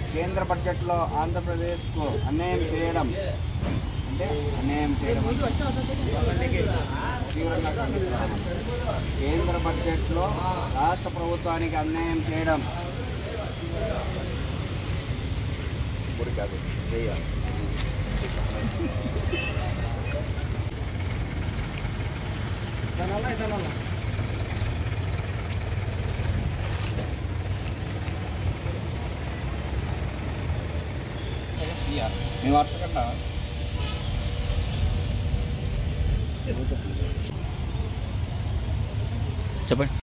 కేంద్ర బడ్జెట్లో ఆంధ్రప్రదేశ్కు అన్యాయం చేయడం అంటే అన్యాయం చేయడం తీవ్రంగా ఖండిస్తున్నాను కేంద్ర బడ్జెట్లో రాష్ట్ర ప్రభుత్వానికి అన్యాయం చేయడం ఇప్పుడు కాదు చేయాలి మీ వర్ష కట్ట చెప్పండి